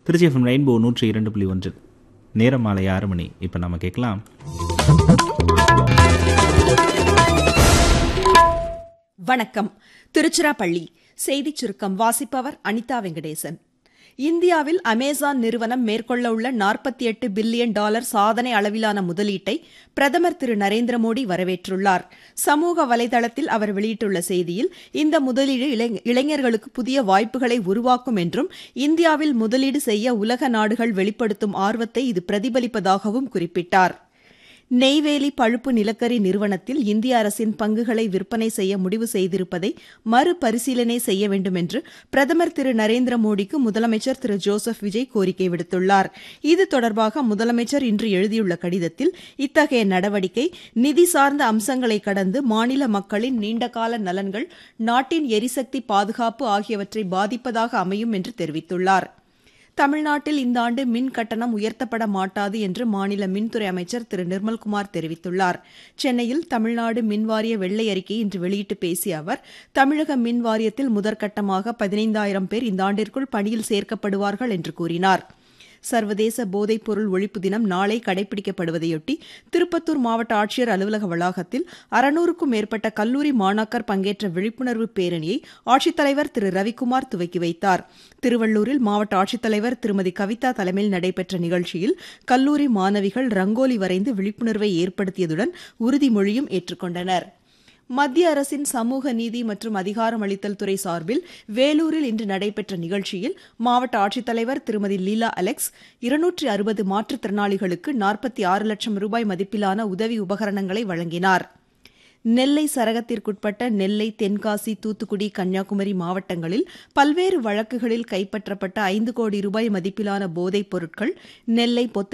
Trichy FM rainbow நூற்றி இரண்டு புள்ளி ஒன்று நேரம் மாலை ஆறு மணி இப்போ நம்ம கேட்கலாம் வணக்கம் திருச்சிராப்பள்ளி செய்திச் சுருக்கம் வாசிப்பவர் அனிதா வெங்கடேசன் இந்தியாவில் அமேசான் நிறுவனம் மேற்கொள்ள உள்ள நாற்பத்தி எட்டு பில்லியன் டாலர் சாதனை அளவிலான முதலீட்டை பிரதமர் திரு நரேந்திர மோடி வரவேற்றுள்ளார் சமூக வலைதளத்தில் அவர் வெளியிட்டுள்ள செய்தியில் இந்த முதலீடு இளைஞ- இளைஞர்களுக்கு புதிய வாய்ப்புகளை உருவாக்கும் என்றும் இந்தியாவில் முதலீடு செய்ய உலக நாடுகள் வெளிப்படுத்தும் ஆர்வத்தை இது பிரதிபலிப்பதாகவும் குறிப்பிட்டார் நெய்வேலி பழுப்பு நிலக்கரி நிறுவனத்தில் இந்திய அரசின் பங்குகளை விற்பனை செய்ய முடிவு செய்திருப்பதை மறுபரிசீலனை செய்ய வேண்டும் என்று பிரதமர் திரு நரேந்திர மோடிக்கு முதலமைச்சர் திரு ஜோசப் விஜய் கோரிக்கை விடுத்துள்ளார் இது தொடர்பாக முதலமைச்சர் இன்று எழுதியுள்ள கடிதத்தில் இத்தகைய நடவடிக்கை நிதி சார்ந்த அம்சங்களை கடந்து மாநில மக்களின் நீண்டகால நலன்கள் நாட்டின் எரிசக்தி பாதுகாப்பு ஆகியவற்றை பாதிப்பதாக அமையும் என்று தெரிவித்துள்ளார் தமிழ்நாட்டில் இந்த ஆண்டு மின் கட்டணம் உயர்த்தப்பட மாட்டாது என்று மாநில மின்துறை அமைச்சர் திரு நிர்மல்குமார் தெரிவித்துள்ளார் சென்னையில் தமிழ்நாடு மின்வாரிய வெள்ளை அறிக்கை இன்று வெளியிட்டு பேசிய அவர் தமிழக மின் வாரியத்தில் முதற்கட்டமாக பதினைந்தாயிரம் பேர் இந்த ஆண்டிற்குள் பணியில் சேர்க்கப்படுவார்கள் என்று கூறினார் சர்வதேச போதைப்பொருள் ஒழிப்பு தினம் நாளை கடைபிடிக்கப்படுவதையொட்டி திருப்பத்தூர் மாவட்ட ஆட்சியர் அலுவலக வளாகத்தில் அறுநூறுக்கும் மேற்பட்ட கல்லூரி மாணாக்கர் பங்கேற்ற விழிப்புணர்வு பேரணியை ஆட்சித்தலைவர் திரு ரவிக்குமார் துவக்கி வைத்தார் திருவள்ளூரில் மாவட்ட ஆட்சித்தலைவர் திருமதி கவிதா தலைமையில் நடைபெற்ற நிகழ்ச்சியில் கல்லூரி மாணவிகள் ரங்கோலி வரைந்து விழிப்புணர்வை ஏற்படுத்தியதுடன் உறுதிமொழியும் ஏற்றுக்கொண்டனர் மத்திய அரசின் சமூக நீதி மற்றும் அதிகாரமளித்தல் துறை சார்பில் வேலூரில் இன்று நடைபெற்ற நிகழ்ச்சியில் மாவட்ட ஆட்சித்தலைவர் திருமதி லீலா அலெக்ஸ் இருநூற்றி அறுபது மாற்றுத்திறனாளிகளுக்கு நாற்பத்தி ஆறு லட்சம் ரூபாய் மதிப்பிலான உதவி உபகரணங்களை வழங்கினார் நெல்லை சரகத்திற்குட்பட்ட நெல்லை தென்காசி தூத்துக்குடி கன்னியாகுமரி மாவட்டங்களில் பல்வேறு வழக்குகளில் கைப்பற்றப்பட்ட ஐந்து கோடி ரூபாய் மதிப்பிலான போதைப் பொருட்கள் நெல்லை பொத்தை